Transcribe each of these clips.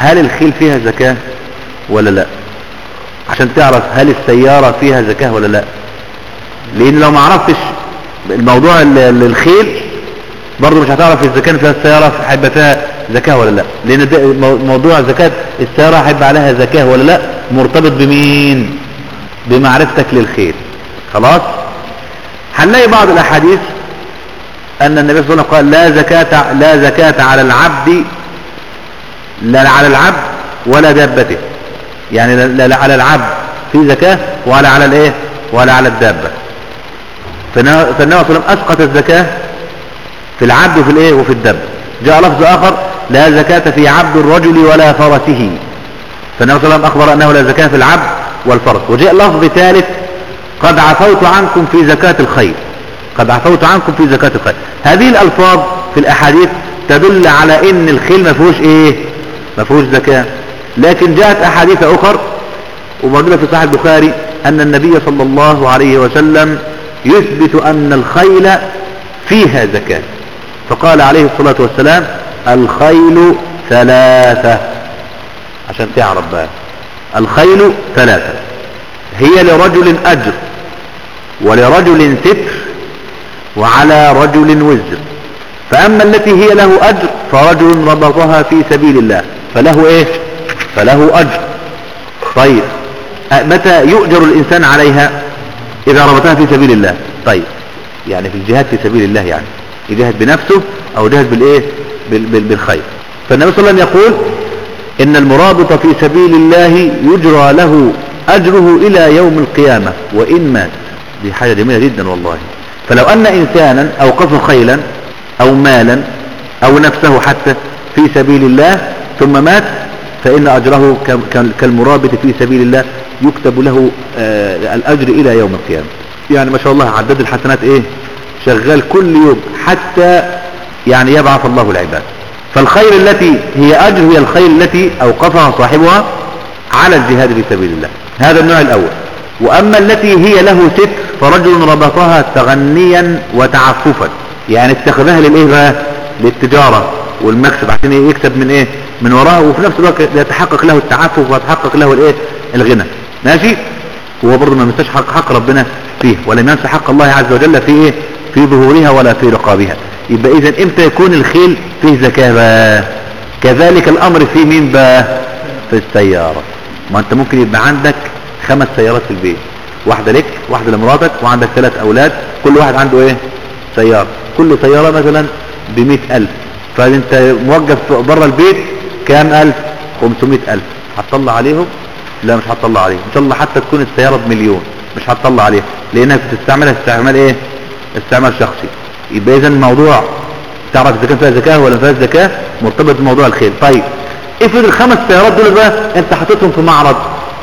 هل الخيل فيها زكاة ولا لا عشان تعرف هل السيارة فيها زكاة ولا لا لان لو ما عرفتش الموضوع ال- ال- الخيل برضه مش هتعرف اذا كان فيها السيارة هيبقى فيها زكاة ولا لا لان ده مو- موضوع زكاة السيارة هيبقى عليها زكاة ولا لا مرتبط بمين بمعرفتك للخيل خلاص هنلاقي بعض الاحاديث ان النبي صلى الله عليه وسلم قال لا زكاة لا زكاة على العبد لا على العبد ولا دابته يعني لا- لا لا على العبد في زكاة ولا على الايه ولا على الدابة فالنبي فالنبي صلى الله عليه وسلم اسقط الزكاة في العبد وفي الايه وفي الدابة جاء لفظ اخر لا زكاة في عبد الرجل ولا فرسه فالنبي صلى الله عليه وسلم اخبر انه لا زكاة في العبد والفرس وجاء لفظ ثالث قد عفوت عنكم في زكاة الخير قد عفوت عنكم في زكاة الخير هذه الالفاظ في الاحاديث تدل على ان الخيل ما فيهوش ايه ما فيهوش زكاة لكن جاءت احاديث اخر وموجودة في صحيح البخاري ان النبي صلى الله عليه وسلم يثبت ان الخيل فيها زكاة فقال عليه الصلاة والسلام الخيل ثلاثة عشان تعرف بقى الخيل ثلاثة هي لرجل أجر ولرجل ستر وعلى رجل وزر فأما التي هي له أجر فرجل ربطها في سبيل الله فله إيه فله أجر طيب أه، متى يؤجر الإنسان عليها إذا ربطها في سبيل الله طيب يعني في الجهاد في سبيل الله يعني يجاهد بنفسه أو يجاهد بالإيه بال- بال- بالخير فالنبي صلى الله عليه وسلم يقول إن المرابط في سبيل الله يجرى له أجره إلى يوم القيامة وإن مات دي حاجة جميلة جدا والله فلو أن إنسانا أوقف خيلا أو مالا أو نفسه حتى في سبيل الله ثم مات فإن أجره ك- ك- كالمرابط في سبيل الله يكتب له آه، الأجر إلى يوم القيامة يعني ما شاء الله عدد الحسنات إيه شغال كل يوم حتى يعني يبعث الله العباد فالخير التي هي أجر هي الخير التي أوقفها صاحبها على الجهاد في سبيل الله هذا النوع الأول وأما التي هي له ستر فرجل ربطها تغنيا وتعففا يعني اتخذها للإيه بقى للتجارة والمكسب عشان يكسب من إيه من وراها وفي نفس الوقت يتحقق له التعفف ويتحقق له الإيه الغنى ماشي هو برضه ما ينساش حق, حق ربنا فيه ولم ينسى حق الله عز وجل في ايه في ظهورها ولا في رقابها يبقى اذا امتى يكون الخيل فيه زكاة بقى كذلك الامر في مين بقى في السيارة ما انت ممكن يبقى عندك خمس سيارات في البيت واحدة لك واحدة لمراتك وعندك ثلاث اولاد كل واحد عنده ايه سيارة كل سيارة مثلا بمئة الف فانت موقف بره البيت كام الف خمسمائة الف هتطلع عليهم لا مش هتطلع عليه ان شاء الله حتى تكون السيارة بمليون مش هتطلع عليها لانك بتستعملها استعمال ايه استعمال شخصي يبقى اذا الموضوع تعرف اذا كان فيها زكاة ولا ما فيهاش زكاة مرتبط بموضوع الخيل طيب افرض الخمس سيارات دول بقى انت حاططهم في معرض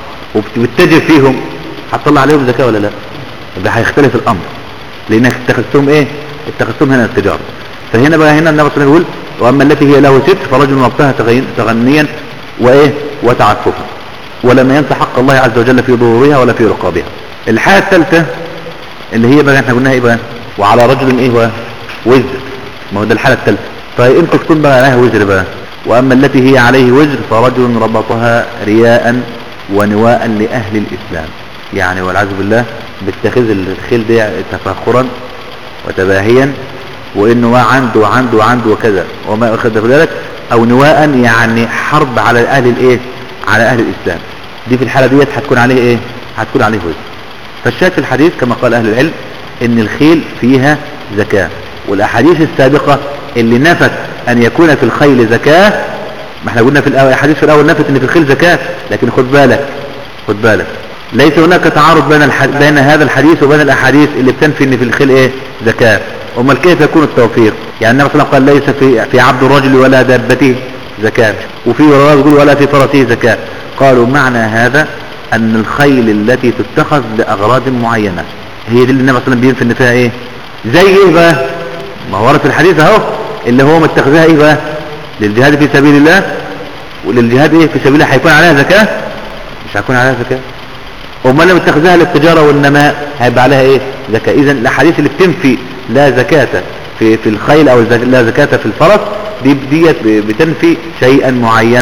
وبتتجر فيهم هتطلع عليهم زكاة ولا لا يبقى هيختلف الامر لانك اتخذتهم ايه اتخذتهم هنا التجارة فهنا بقى هنا النبي صلى الله عليه وسلم يقول واما التي هي له ستر فرجل وقتها تغين- تغنيا وايه وتعففا ولم ينسى حق الله عز وجل في ظهورها ولا في رقابها الحالة الثالثة اللي هي بقى احنا قلناها ايه بقى وعلى رجل ايه بقى وزر ما هو ده الحالة الثالثة طيب امتى تكون بقى عليها وزر بقى واما التي هي عليه وزر فرجل ربطها رياء ونواء لأهل الإسلام يعني والعياذ بالله بيتخذ الخيل دي تفاخرا وتباهيا وانه ما عنده عنده عنده وكذا وما اخذ ذلك او نواء يعني حرب على اهل الايه على اهل الاسلام دي في الحالة ديت هتكون عليه ايه هتكون عليه وزن فالشاهد في الحديث كما قال اهل العلم ان الخيل فيها زكاة والاحاديث السابقة اللي نفت ان يكون في الخيل زكاة ما احنا قلنا في الأول الحديث في الاول نفت ان في الخيل زكاة لكن خد بالك خد بالك ليس هناك تعارض بين الح... بين هذا الحديث وبين الاحاديث اللي بتنفي ان في الخيل ايه زكاة امال كيف يكون التوفيق يعني النبي صلى الله عليه وسلم قال ليس في في عبد الرجل ولا دابته زكاة وفي رواية يقول ولا في فرسه زكاة قالوا معنى هذا ان الخيل التي تتخذ لاغراض معينة هي دي اللي النبي صلى الله عليه وسلم بينفي ان فيها ايه زي ايه بقى ما هو ورد في الحديث اهو اللي هو متخذها ايه بقى للجهاد في سبيل الله وللجهاد ايه في سبيل الله هيكون عليها زكاة مش هيكون عليها زكاة امال لما اتخذها للتجارة والنماء هيبقى عليها ايه زكاة اذا الاحاديث اللي بتنفي لا زكاة في في الخيل او الزك- لا زكاة في الفرس دي ديت بتنفي شيئا معينا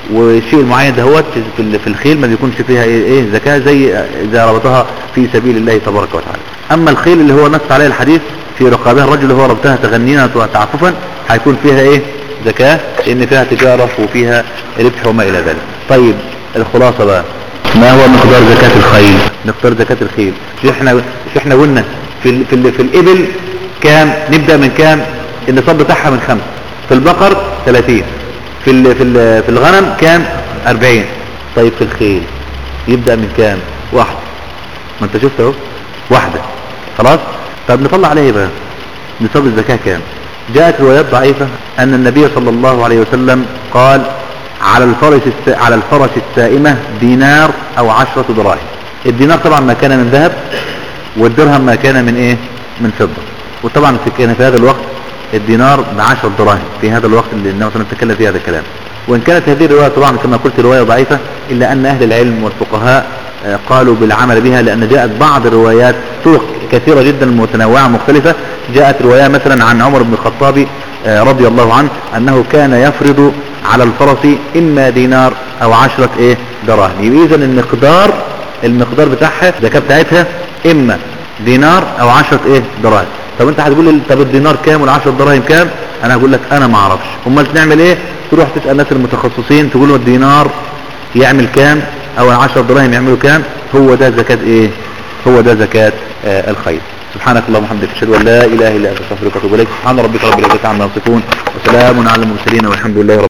والشيء المعين دهوت في ال- في الخيل ما بيكونش فيها ايه, إيه زكاة زي اذا ربطها في سبيل الله تبارك وتعالى اما الخيل اللي هو نص عليه الحديث في رقابها الرجل اللي هو ربطها تغنينا وتعففا هيكون فيها ايه زكاة لان فيها تجارة وفيها ربح وما الى ذلك طيب الخلاصة بقى ما هو مقدار زكاة الخيل مقدار زكاة الخيل شو احنا شو احنا قلنا في ال في, ال في الابل كام نبدأ من كام النصاب بتاعها من خمس في البقر 30 في ال في ال في الغنم كام 40 طيب في الخيل يبدأ من كام واحد ما انت شفت اهو واحدة خلاص طب نطلع عليه بقى نصاب الزكاة كام جاءت روايات ضعيفة ان النبي صلى الله عليه وسلم قال على الفرس الس... على الفرس السائمة دينار او عشرة دراهم الدينار طبعا ما كان من ذهب والدرهم ما كان من ايه من فضة وطبعا في كان في هذا الوقت الدينار بعشر دراهم في هذا الوقت اللي النبي صلى الله عليه وسلم تكلم فيه هذا الكلام وان كانت هذه الرواية طبعا كما قلت رواية ضعيفة الا ان اهل العلم والفقهاء آه، قالوا بالعمل بها لان جاءت بعض الروايات طرق كثيرة جدا متنوعة مختلفة جاءت رواية مثلا عن عمر بن الخطاب آه، رضي الله عنه انه كان يفرض على الفرس اما دينار او عشرة ايه دراهم يبقى اذا المقدار المقدار بتاعها الزكاة بتاعتها اما دينار او عشرة ايه دراهم طب انت هتقول لي طب الدينار كام والعشرة دراهم كام انا هقول لك انا ما اعرفش امال نعمل ايه تروح تسال الناس المتخصصين تقول له الدينار يعمل كام او العشرة دراهم يعملوا كام هو ده زكاة ايه هو ده زكاة آه الخير سبحانك اللهم وبحمدك اشهد ان لا اله الا انت استغفرك واتوب اليك سبحان ربك رب العزه عما يصفون وسلام على المرسلين والحمد لله رب